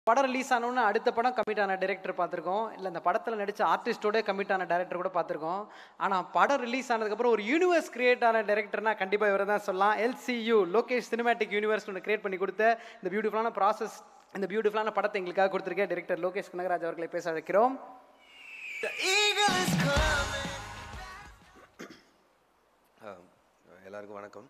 படம் ரிலீஸ் ஆனோன்னு அடுத்த படம் கமிட் ஆன டைரக்டர் பார்த்துருக்கோம் இல்லை இந்த படத்தில் நடித்த ஆர்டிஸ்டோட கமிட் ஆன டைரக்டர் கூட பார்த்துருக்கோம் ஆனால் படம் ரிலீஸ் ஆனதுக்கப்புறம் ஒரு யூனிவர்ஸ் கிரியேட் ஆன டைரக்டர்னா கண்டிப்பாக இவரை தான் சொல்லலாம் எல்சியூ லோகேஷ் சினிமேட்டிக் யூனிவர்ஸ் ஒன்று கிரியேட் பண்ணி கொடுத்த இந்த பியூட்டிஃபுல்லான ப்ராசஸ் இந்த பியூட்டிஃபுல்லான படத்தை எங்களுக்காக கொடுத்துருக்க டைரக்டர் லோகேஷ் கனகராஜ் அவர்களை பேச அழைக்கிறோம் ஆம், எல்லாருக்கும் வணக்கம்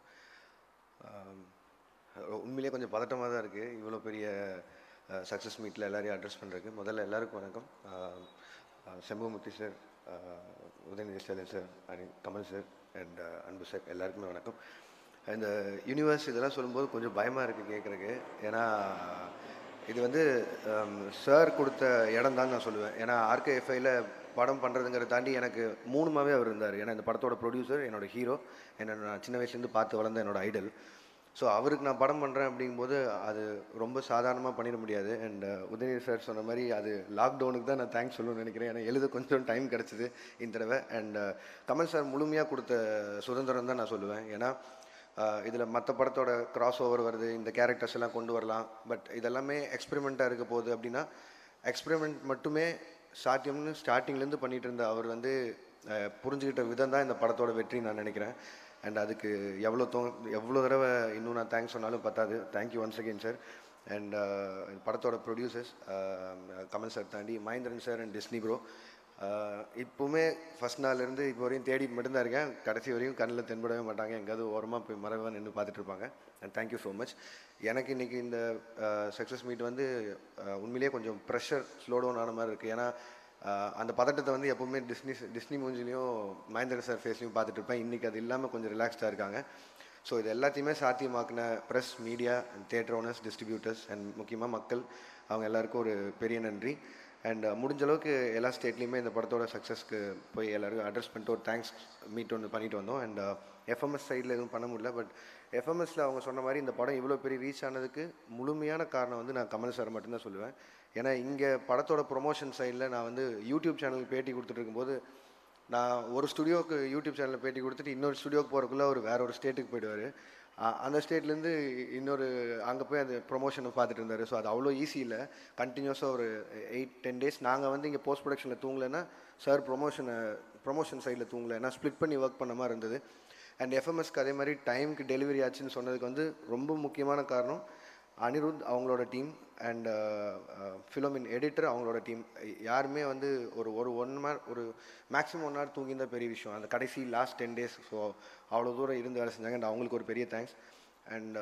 ஆம், உண்மையிலேயே கொஞ்சம் பதட்டமாக தான் இருக்குது இவ்வளோ பெரிய சக்ஸஸ் மீட்டில் எல்லாரையும் அட்ரஸ் பண்ணுறதுக்கு முதல்ல எல்லாருக்கும் வணக்கம் ஆம், ஆ, செம்புமுத்தி சார் ஆ, Udhayanidhi Stalin sir and Kamal sir and Anbu sir எல்லாருக்குமே வணக்கம் இந்த யூனிவர்ஸ் இதெல்லாம் சொல்லும்போது கொஞ்சம் பயமாக இருக்குது கேட்குறக்கு ஏன்னா இது வந்து சார் கொடுத்த இடம் தான் நான் சொல்லுவேன் ஏன்னா ஆர்கேஎஃப்ஐயில் படம் பண்ணுறதுங்கிறத தாண்டி எனக்கு மூணுமாவே அவர் இருந்தார் ஏன்னா இந்த படத்தோட ப்ரொடியூசர் என்னோட ஹீரோ என்ன நான் சின்ன வயசுலேருந்து பார்த்து வளர்ந்த என்னோட ஐடல் ஸோ அவருக்கு நான் படம் பண்ணுறேன் அப்படிங்கும்போது அது ரொம்ப சாதாரணமாக பண்ணிட முடியாது அண்ட் உதயநிதி சார் சொன்ன மாதிரி அது லாக்டவுனுக்கு தான் நான் தேங்க்ஸ் சொல்லணும்னு நினைக்கிறேன் ஏன்னா எழுத கொஞ்சம் டைம் கிடச்சிது இந்த தடவை அண்ட் கமல் சார் முழுமையாக கொடுத்த சுதந்திரம் தான் நான் சொல்லுவேன் ஏன்னா இதில் மற்ற படத்தோட கிராஸ் ஓவர் வருது இந்த கேரக்டர்ஸ் எல்லாம் கொண்டு வரலாம் பட் இதெல்லாமே எக்ஸ்பெரிமெண்ட்டாக இருக்க போகுது அப்படின்னா எக்ஸ்பெரிமெண்ட் மட்டுமே சாத்தியம்னு ஸ்டார்டிங்லேருந்து பண்ணிட்டு இருந்த அவர் வந்து அஹ், புரிஞ்சுக்கிட்ட விதம் தான் இந்த படத்தோட வெற்றி நான் நினைக்கிறேன் அண்ட் அதுக்கு எவ்வளோ தோ எவ்வளோ தடவை இன்னும் நான் தேங்க்ஸ் சொன்னாலும் பத்தாது thank you once again sir and படத்தோட ப்ரொடியூசர்ஸ் கமல் சார் தாண்டி Mahendran sir and Disney bro இப்போவுமே ஃபஸ்ட் நாள்லேருந்து இப்போ வரையும் தேடிட்டு மட்டும்தான் இருக்கேன் கடைசி வரையும் கண்ணில் தென்படவே மாட்டாங்க எங்கேயாவது ஓரமாக போய் மறைவாக நின்று பார்த்துட்டு இருப்பாங்க அண்ட் தேங்க்யூ ஸோ மச் எனக்கு இன்றைக்கி இந்த சக்ஸஸ் மீட் வந்து அஹ், உண்மையிலேயே கொஞ்சம் ப்ரெஷர் ஸ்லோ டவுன் ஆன மாதிரி இருக்குது ஏன்னா அஹ், அந்த பதட்டத்தை வந்து எப்போவுமே டிஸ்னி டிஸ்னி மூஞ்சிலையும் மகேந்திர சார் ஃபேஸ்லையும் பார்த்துட்டு இருப்பேன் இன்றைக்கி அது இல்லாமல் கொஞ்சம் ரிலாக்ஸ்டாக இருக்காங்க ஸோ இது எல்லாத்தையுமே சாத்தியமாக்கின press media theatre owners distributors and முக்கியமாக மக்கள் அவங்க எல்லாருக்கும் ஒரு பெரிய நன்றி அண்ட் முடிஞ்ச அளவுக்கு எல்லா ஸ்டேட்லேயுமே இந்த படத்தோட சக்ஸஸ்க்கு போய் எல்லாருக்கும் அட்ரஸ் பண்ணிட்டு ஒரு தேங்க்ஸ் மீட் ஒன்று பண்ணிட்டு வந்தோம் அண்ட் எஃப்எம்எஸ் சைடில் எதுவும் பண்ண முடியல பட் எஃப்எம்எஸ்ல அவங்க சொன்ன மாதிரி இந்த படம் இவ்வளோ பெரிய ரீச் ஆனதுக்கு முழுமையான காரணம் வந்து நான் கமல் சார் மட்டும்தான் சொல்லுவேன் ஏன்னா இங்கே படத்தோட ப்ரொமோஷன் சைடில் நான் வந்து யூடியூப் சேனலுக்கு பேட்டி கொடுத்துட்டு இருக்கும்போது நான் ஒரு ஸ்டுடியோக்கு யூடியூப் சேனலில் பேட்டி கொடுத்துட்டு இன்னொரு ஸ்டுடியோக்கு போகிறக்குள்ள அவர் வேற ஒரு ஸ்டேட்டுக்கு போயிடுவார் அந்த ஸ்டேட்லேருந்து இன்னொரு அங்கே போய் அந்த ப்ரொமோஷனை பார்த்துட்டு இருந்தார் ஸோ அது அவ்வளோ ஈஸி இல்லை கண்டினியூஸாக ஒரு எயிட் டென் டேஸ் நாங்கள் வந்து இங்கே போஸ்ட் ப்ரொடக்ஷனில் தூங்கலைன்னா சார் ப்ரொமோஷனை ப்ரொமோஷன் சைடில் தூங்கலை ஏன்னா ஸ்ப்ளிட் பண்ணி ஒர்க் பண்ண மாதிரி இருந்தது அண்ட் எஃப்எம்எஸ்க்கு அதே மாதிரி டைமுக்கு டெலிவரி ஆச்சுன்னு சொன்னதுக்கு வந்து ரொம்ப முக்கியமான காரணம் அனிருத் அவங்களோட டீம் அண்ட் ஃபிலோமின் எடிட்டர் அவங்களோட டீம் யாருமே வந்து ஒரு ஒரு ஒன் ஹவர் ஒரு மேக்ஸிமம் ஒன் ஹவர் தூங்கியிருந்தா பெரிய விஷயம் அந்த கடைசி லாஸ்ட் டென் டேஸ் ஸோ அவ்வளோ தூரம் இருந்து வேலை செஞ்சாங்க அண்ட் அவங்களுக்கு ஒரு பெரிய தேங்க்ஸ் அண்ட்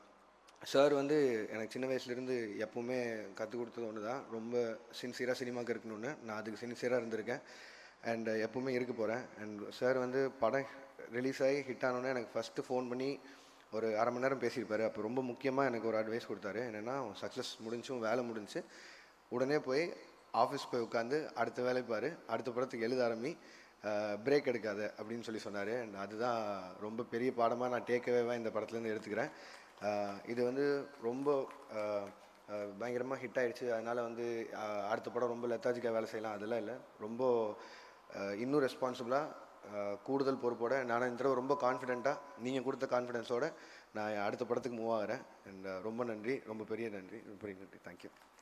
சார் வந்து எனக்கு சின்ன வயசுலேருந்து எப்பவுமே கற்றுக் கொடுத்தது ஒன்று தான் ரொம்ப சின்சியராக சினிமாவுக்கு இருக்கணும்னு நான் அதுக்கு சின்சியராக இருந்திருக்கேன் அண்ட் எப்பவுமே இருக்க போகிறேன் அண்ட் சார் வந்து படம் ரிலீஸ் ஆகி ஹிட் ஆனோன்னே எனக்கு ஃபஸ்ட்டு ஃபோன் பண்ணி ஒரு அரை மணி நேரம் பேசியிருப்பாரு அப்போ ரொம்ப முக்கியமாக எனக்கு ஒரு அட்வைஸ் கொடுத்தாரு என்னென்னா சக்ஸஸ் முடிஞ்சும் வேலை முடிஞ்சு உடனே போய் ஆஃபீஸ் போய் உட்காந்து அடுத்த வேலை பாரு அடுத்த படத்துக்கு எழுத ஆரம்பி பிரேக் எடுக்காத அப்படின்னு சொல்லி சொன்னார் அண்ட் அதுதான் ரொம்ப பெரிய பாடமாக நான் டேக்கவேவாக இந்த படத்துலேருந்து எடுத்துக்கிறேன் அஹ் இது வந்து ரொம்ப பயங்கரமாக ஹிட் ஆயிடுச்சு அதனால் வந்து அஹ் அடுத்த படம் ரொம்ப லெத்தாஜிக்காக வேலை செய்யலாம் அதெல்லாம் இல்லை ரொம்ப அஹ் இன்னும் ரெஸ்பான்சிபிளாக கூடுதல் பொறுப்போட நான் இந்த தடவை ரொம்ப கான்ஃபிடென்ட்டாக நீங்கள் கொடுத்த கான்ஃபிடென்ஸோட நான் அடுத்த படத்துக்கு மூவ் ஆகிறேன் அண்ட் ரொம்ப நன்றி ரொம்ப பெரிய நன்றி ரொம்ப பெரிய நன்றி தேங்க்யூ